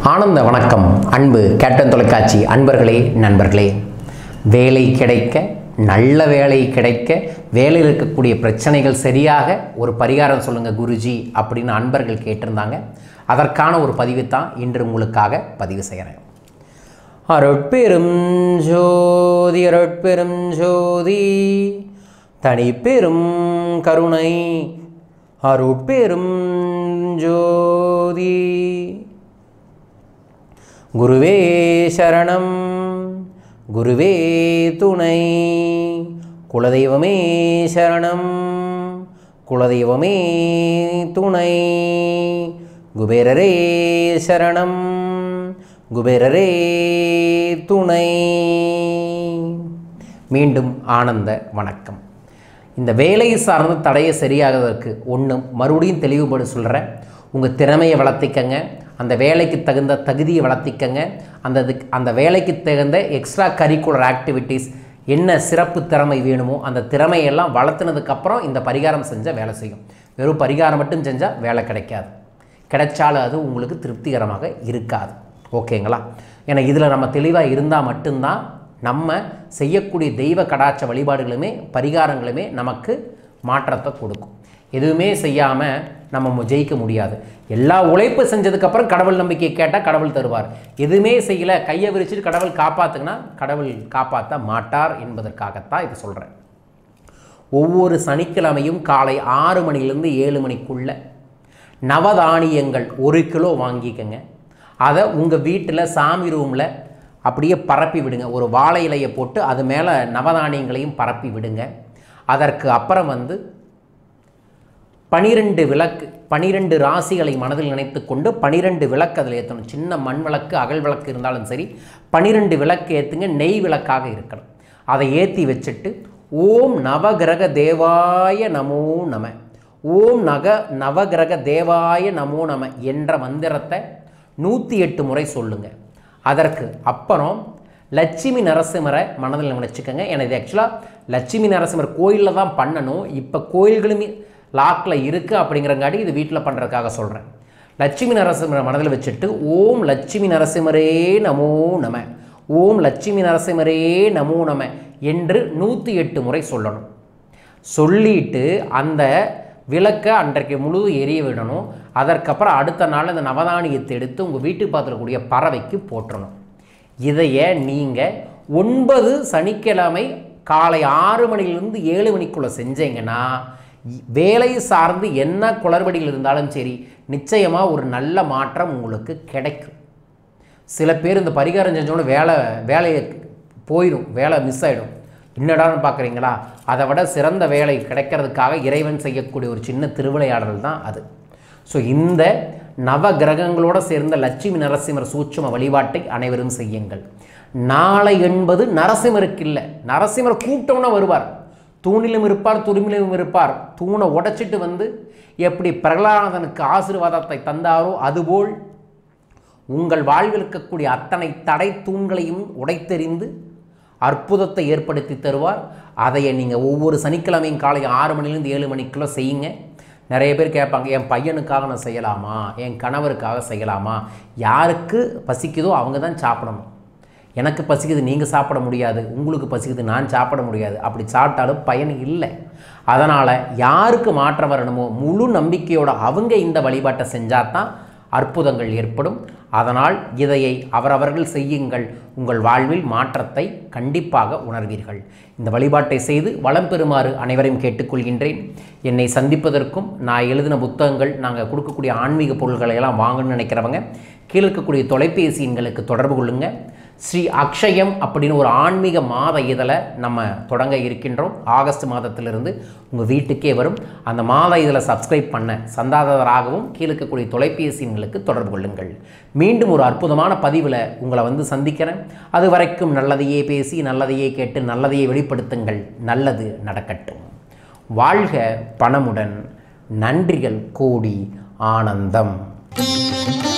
ஆனந்த வணக்கம் அன்பு கேப்டன் தொலைக்காட்சி அன்பர்களே நண்பர்களே வேலை கிடைக்க நல்ல வேலை கிடைக்க வேலையில் இருக்கக்கூடிய பிரச்சனைகள் சரியாக ஒரு பரிகாரம் சொல்லுங்கள் குருஜி அப்படின்னு அன்பர்கள் கேட்டிருந்தாங்க அதற்கான ஒரு பதிவு தான் இன்று உங்களுக்காக பதிவு செய்கிறேன் அருட்பெரும் ஜோதி அருட்பெரும் ஜோதி தனிப்பெரும் கருணை அருட்பெரும் ஜோதி குருவே சரணம் குருவே துணை குலதெய்வமே சரணம் குலதெய்வமே துணை குபேரரே சரணம் குபேரரே துணை மீண்டும் ஆனந்த வணக்கம் இந்த வேலை சார்ந்த தடையை சரியாகிறதுக்கு ஒன்று மறுபடியும் தெளிவுபடு சொல்கிறேன் உங்கள் திறமையை வளர்த்திக்கங்க அந்த வேலைக்கு தகுந்த தகுதியை வளர்த்திக்கங்க அந்த இதுக்கு அந்த வேலைக்கு தகுந்த எக்ஸ்ட்ரா கரிக்குலர் ஆக்டிவிட்டீஸ் என்ன சிறப்பு திறமை வேணுமோ அந்த திறமையெல்லாம் வளர்த்துனதுக்கப்புறம் இந்த பரிகாரம் செஞ்சால் வேலை செய்யும் வெறும் பரிகாரம் மட்டும் செஞ்சால் வேலை கிடைக்காது கிடைச்சாலும் அது உங்களுக்கு திருப்திகரமாக இருக்காது ஓகேங்களா ஏன்னா இதில் நம்ம தெளிவாக இருந்தால் மட்டும்தான் நம்ம செய்யக்கூடிய தெய்வ கடாட்ச வழிபாடுகளுமே பரிகாரங்களுமே நமக்கு மாற்றத்தை கொடுக்கும் எதுவுமே செய்யாமல் நம்ம மு- ஜெயிக்க முடியாது எல்லா உழைப்பு செஞ்சதுக்கப்புறம் கடவுள் நம்பிக்கை கேட்டால் கடவுள் தருவார் எதுவுமே செய்யலை கையை விரிச்சிட்டு கடவுள் காப்பாற்றுங்கன்னா கடவுள் காப்பாற்ற மாட்டார் என்பதற்காகத்தான் இது சொல்கிறேன் ஒவ்வொரு சனிக்கிழமையும் காலை ஆறு மணிலேருந்து ஏழு மணிக்குள்ள நவதானியங்கள் ஒரு கிலோ வாங்கிக்கங்க அதை உங்கள் வீட்டில் சாமி ரூமில் அப்படியே பரப்பி விடுங்க ஒரு வாழை இலையை போட்டு அது மேலே நவதானியங்களையும் பரப்பி விடுங்க அதற்கு அப்புறம் வந்து பனிரெண்டு விளக்கு பனிரெண்டு ராசிகளை மனதில் நினைத்து கொண்டு பனிரெண்டு விளக்கு அதில் ஏற்றணும் சின்ன மண் விளக்கு அகல் விளக்கு இருந்தாலும் சரி பனிரெண்டு விளக்கு ஏற்றுங்க நெய் விளக்காக இருக்கணும் அதை ஏற்றி வச்சுட்டு ஓம் நவகிரக தேவாய நமோ நம ஓம் நக நவகிரக தேவாய நமோ நம என்ற மந்திரத்தை நூற்றி எட்டு முறை சொல்லுங்க அதற்கு அப்புறம் லட்சுமி நரசிம்மரை மனதில் நினச்சிக்கோங்க ஏன்னா இது ஆக்சுவலாக லட்சுமி நரசிம்மர் கோயிலில் தான் பண்ணணும் இப்போ கோயில்களுமே லாக்கில் இருக்குது அப்படிங்கிறங்காட்டி இது வீட்டில் பண்ணுறதுக்காக சொல்கிறேன் லட்சுமி நரசிம்மரை மனதில் வச்சுட்டு ஓம் லட்சுமி நரசிம்மரே நமோ நம ஓம் லட்சுமி நரசிம்மரே நமோ நம என்று நூற்றி எட்டு முறை சொல்லணும் சொல்லிட்டு அந்த விளக்கை அன்றைக்கு முழு எரிய விடணும் அதற்கப்புறம் அடுத்த நாள் அந்த நவதானியத்தை எடுத்து உங்கள் வீட்டு பார்த்துக்கூடிய பறவைக்கு போட்டுறணும் இதைய நீங்கள் ஒன்பது சனிக்கிழமை காலை ஆறு மணிலிருந்து ஏழு மணிக்குள்ளே செஞ்சீங்கன்னா இ- வேலை சார்ந்து என்ன குளறுபடிகள் இருந்தாலும் சரி நிச்சயமாக ஒரு நல்ல மாற்றம் உங்களுக்கு கிடைக்கும் சில பேர் இந்த பரிகாரம் செஞ்சோன்னு வேலை வேலையை போயிடும் வேலை மிஸ் ஆகிடும் என்னடான்னு பார்க்குறீங்களா அதை விட சிறந்த வேலை கிடைக்கிறதுக்காக இறைவன் செய்யக்கூடிய ஒரு சின்ன திருவிளையாடல் தான் அது ஸோ இந்த நவ கிரகங்களோடு சேர்ந்த லட்சுமி நரசிம்மர் சூட்சும வழிபாட்டை அனைவரும் செய்யுங்கள் நாளை என்பது நரசிம்மருக்கு இல்லை நரசிம்மர் கூப்பிட்டோன்னே வருவார் தூணிலும் இருப்பார் துருமிலும் இருப்பார் தூணை உடைச்சிட்டு வந்து எப்படி பிரகலாதனுக்கு ஆசீர்வாதத்தை தந்தாரோ அதுபோல் உங்கள் வாழ்வில் இருக்கக்கூடிய அத்தனை தடை தூண்களையும் உடைத்தெறிந்து அற்புதத்தை ஏற்படுத்தி தருவார் அதையை நீங்கள் ஒவ்வொரு சனிக்கிழமையும் காலை ஆறு மணிலேருந்து ஏழு மணிக்குள்ளே செய்யுங்க நிறைய பேர் கேட்பாங்க என் பையனுக்காக நான் செய்யலாமா என் கணவருக்காக செய்யலாமா யாருக்கு பசிக்குதோ அவங்க தான் சாப்பிடணும் எனக்கு பசிக்குது நீங்கள் சாப்பிட முடியாது உங்களுக்கு பசிக்குது நான் சாப்பிட முடியாது அப்படி சாப்பிட்டாலும் பயன் இல்லை அதனால் யாருக்கு மாற்றம் வரணுமோ முழு நம்பிக்கையோட அவங்க இந்த வழிபாட்டை செஞ்சால் தான் அற்புதங்கள் ஏற்படும் அதனால் இதையை அவரவர்கள் செய்யுங்கள் உங்கள் வாழ்வில் மாற்றத்தை கண்டிப்பாக உணர்வீர்கள் இந்த வழிபாட்டை செய்து வளம் பெறுமாறு அனைவரையும் கேட்டுக்கொள்கின்றேன் என்னை சந்திப்பதற்கும் நான் எழுதின புத்தகங்கள் நாங்கள் கொடுக்கக்கூடிய ஆன்மீக பொருள்களை எல்லாம் வாங்கணும்னு நினைக்கிறவங்க கீழே இருக்கக்கூடிய தொலைபேசி எண்களுக்கு தொடர்பு கொள்ளுங்கள் ஸ்ரீ அக்ஷயம் அப்படின்னு ஒரு ஆன்மீக மாத இதழை நம்ம தொடங்க இருக்கின்றோம் ஆகஸ்ட் மாதத்திலிருந்து உங்கள் வீட்டுக்கே வரும் அந்த மாத இதழை சப்ஸ்கிரைப் பண்ண சந்தாதாரராகவும் கீழே இருக்கக்கூடிய தொலைபேசி எண்களுக்கு தொடர்பு கொள்ளுங்கள் மீண்டும் ஒரு அற்புதமான பதிவில் உங்களை வந்து சந்திக்கிறேன் அது வரைக்கும் நல்லதையே பேசி நல்லதையே கேட்டு நல்லதையே வெளிப்படுத்துங்கள் நல்லது நடக்கட்டும் வாழ்க பணமுடன் நன்றிகள் கோடி ஆனந்தம்